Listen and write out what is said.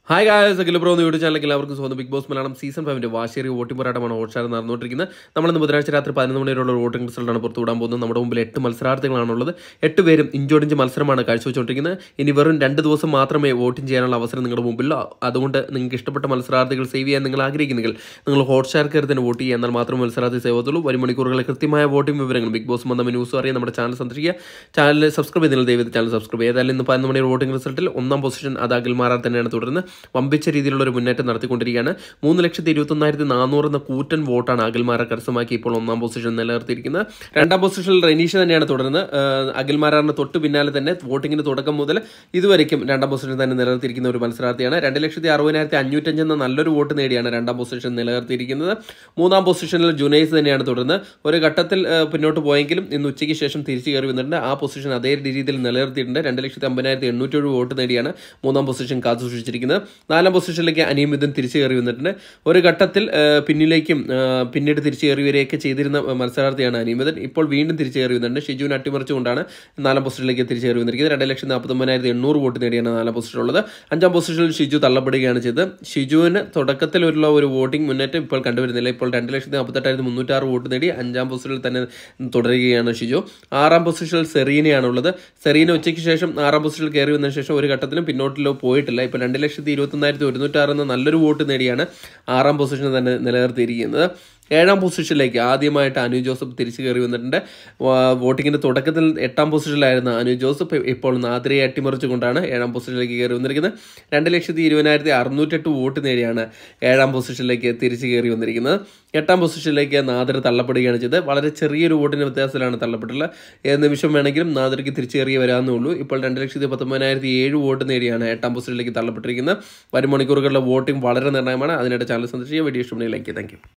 hi guys Akhila bro YouTube ചാനലിലേക്ക് എല്ലാവർക്കും സ്വന്തം ബിഗ് ബോസ് മലയാളം സീസൺ ഫൈവിൻ്റെ വാശേറി വോട്ടിംഗ് പോരാട്ടമാണ് ഹോട്ട്സ്റ്റാർ നടന്നുകൊണ്ടിരിക്കുന്നത് നമ്മളിന്ന് ബുധനാഴ്ച രാത്രി പതിനൊന്ന് മണിവരെയുള്ള വോട്ടിംഗ് റിസൾട്ടാണ് പുറത്തു വിടാൻ പോകുന്നത് നമ്മുടെ മുമ്പിൽ എട്ട് മത്സരാർത്ഥികളാണുള്ളത് എട്ട് പേരും ഇഞ്ചോടിഞ്ച് മത്സരമാണ് കാഴ്ചവെച്ചുകൊണ്ടിരിക്കുന്നത് ഇനി വെറും രണ്ട് ദിവസം മാത്രമേ വോട്ടിംഗ് ചെയ്യാനുള്ള അവസരം നിങ്ങളുടെ മുമ്പിൽ അതുകൊണ്ട് നിങ്ങൾക്ക് ഇഷ്ടപ്പെട്ട മത്സരാർത്ഥികൾ സേവ് ചെയ്യാൻ നിങ്ങൾ ആഗ്രഹിക്കുന്നെങ്കിൽ നിങ്ങൾ ഹോട്ട്സ്റ്റാർ കയറി തന്നെ വോട്ട് ചെയ്യുക എന്നാൽ മാത്രമേ മത്സരാർത്ഥി സേവ് ആവത്തുള്ളൂ വരും മണിക്കൂറുകളിൽ കൃത്യമായ വോട്ടിംഗ് വിവരങ്ങൾ ബിഗ് ബോസ് വന്ന ന്യൂസ് അറിയാൻ നമ്മുടെ ചാനൽ സന്ദർശിക്കുക ചാനൽ സബ്സ്ക്രൈബ് ചെയ്ത് നിങ്ങൾ ദയവേത് ചാനൽ സബ്സ്ക്രൈബ് ചെയ്യുക ഏതായാലും ഇന്ന് പതിനൊന്ന് മണിയുടെ വോട്ടിംഗ് റിസൾട്ടിൽ ഒന്നാം പൊസിഷൻ അത് അഖിൽമാരാർ തന്നെയാണ് തുടർന്ന് വമ്പിച്ച രീതിയിലുള്ള ഒരു മുന്നേറ്റം നടത്തിക്കൊണ്ടിരിക്കുകയാണ് മൂന്ന് ലക്ഷത്തി ഇരുപത്തൊന്നായിരത്തി നാനൂറ് എന്ന കൂറ്റൻ വോട്ടാണ് അഖിൽമാരാർ കരസ്ഥമാക്കി ഇപ്പോൾ ഒന്നാം പൊസിഷൻ നിലനിർത്തിയിരിക്കുന്നത് രണ്ടാം പൊസിഷനിൽ റെനീഷ തന്നെയാണ് തുടർന്ന് ആഹ് അഖിൽമാരാറിന് തൊട്ട് പിന്നാലെ തന്നെ വോട്ടിങ്ങിന് തുടക്കം മുതൽ ഇതുവരെയും രണ്ടാം പൊസിഷൻ തന്നെ നിലനിർത്തിയിരിക്കുന്ന ഒരു മത്സരാർത്ഥിയാണ് രണ്ട് ലക്ഷത്തി അറുപതിനായിരത്തി അഞ്ഞൂറ്റഞ്ച് എന്ന നല്ലൊരു വോട്ട് നേടിയാണ് രണ്ടാം പൊസിഷൻ നിലനിർത്തിയിരിക്കുന്നത് മൂന്നാം പൊസിഷനിൽ ജുനൈസ് തന്നെയാണ് തുടർന്ന് ഒരു ഘട്ടത്തിൽ ആഹ് പിന്നോട്ട് പോയെങ്കിലും ഇന്ന് ഉച്ചയ്ക്ക് ശേഷം തിരിച്ചു കയറി വന്നിട്ടുണ്ട് ആ പൊസിഷൻ അതേ രീതിയിൽ നിലനിർത്തിയിട്ടുണ്ട് രണ്ട് ലക്ഷത്തി അമ്പതിനായിരത്തി എണ്ണൂറ്റേഴ് വോട്ട് നേടിയാണ് മൂന്നാം പൊസിഷൻ കാത്തു സൂക്ഷിച്ചിരിക്കുന്നത് നാലാം പൊസിഷനിലേക്ക് അനിയമിതം തിരിച്ചു കയറി വന്നിട്ടുണ്ട് ഒരു ഘട്ടത്തിൽ ആഹ് പിന്നിലേക്കും ആഹ് പിന്നീട് തിരിച്ചു കയറി വരികയൊക്കെ ചെയ്തിരുന്ന മത്സരാർത്ഥിയാണ് അനിയമിതൻ ഇപ്പോൾ വീണ്ടും തിരിച്ചു കയറി വന്നിട്ടുണ്ട് ഷിജുവിനെ അട്ടിമറിച്ചുകൊണ്ടാണ് നാലാം പൊസിഷനിലേക്ക് തിരിച്ചു കയറി വന്നിരിക്കുന്നത് രണ്ട് ലക്ഷത്തി നാൽപ്പത്തൊമ്പതിനായിരത്തി എണ്ണൂറ് വോട്ട് നേടിയാണ് നാലാം പൊസിഷനുള്ളത് അഞ്ചാം പൊസിഷനിൽ ഷിജു തള്ളപ്പെടുകയാണ് ചെയ്തത് ഷിജുവിന് തുടക്കത്തിലുള്ള ഒരു വോട്ടിംഗ് മുന്നേറ്റം ഇപ്പോൾ കണ്ടുവരുന്നില്ല ഇപ്പോൾ രണ്ട് ലക്ഷത്തി നാൽപ്പത്തെട്ടായിരത്തി മുന്നൂറ്റാറ് വോട്ട് നേടി അഞ്ചാം പൊസിഷനിൽ തന്നെ തുടരുകയാണ് ഷിജു ആറാം പൊസിഷനിൽ സെറീനയാണുള്ളത് സെറീന ഉച്ചയ്ക്ക് ശേഷം ആറാം പൊസിഷനിൽ കയറി വന്നതിന് ശേഷം ഒരു ഘട്ടത്തിലും പിന്നോട്ടിലോ പോയിട്ടില്ല ഇപ്പോൾ രണ്ട് ലക്ഷത്തി ഇരുപത്തൊന്നായിരത്തി ഒരുന്നൂറ്റാറ് എന്ന നല്ലൊരു വോട്ട് നേടിയാണ് ആറാം പൊസിഷൻ തന്നെ നിലനിർത്തിയിരിക്കുന്നത് ഏഴാം പൊസിഷനിലേക്ക് ആദ്യമായിട്ട് അനു ജോസഫ് തിരിച്ചു കയറി വന്നിട്ടുണ്ട് വാ- വോട്ടിങ്ങിന്റെ തുടക്കത്തിൽ എട്ടാം പൊസിഷനിലായിരുന്ന അനു ജോസഫ് ഇപ്പോൾ നാദ്രയെ അട്ടിമറിച്ചുകൊണ്ടാണ് ഏഴാം പൊസിഷനിലേക്ക് കയറി വന്നിരിക്കുന്നത് രണ്ട് ലക്ഷത്തി ഇരുപതിനായിരത്തി അറുന്നൂറ്റെട്ട് വോട്ട് നേടിയാണ് ഏഴാം പൊസിഷനിലേക്ക് തിരിച്ചു കയറി വന്നിരിക്കുന്നത് എട്ടാം പൊസിഷനിലേക്ക് നാദർ തള്ളപ്പെടുകയാണ് ചെയ്തത് വളരെ ചെറിയൊരു വോട്ടിന് വ്യത്യാസത്തിലാണ് തള്ളപ്പെട്ടുള്ളത് ഏത് നിമിഷം വേണമെങ്കിലും നാദർക്ക് തിരിച്ചു കയറി വരാമെന്നേ ഉള്ളൂ ഇപ്പോൾ രണ്ട് ലക്ഷത്തി പത്തൊമ്പതിനായിരത്തി ഏഴ് വോട്ട് നേടിയാണ് എട്ടാം പൊസിഷനിലേക്ക് തള്ളപ്പെട്ടിരിക്കുന്നത് വരും മണിക്കൂറുകളിലെ വോട്ടിംഗ് വളരെ നിർണ്ണയമാണ് അതിനിടെ ചാനൽ സന്ദർശിക്കുക വീഡിയോ ഇഷ്ടപ്പെടുന്ന ലൈക്ക് താങ്ക് യു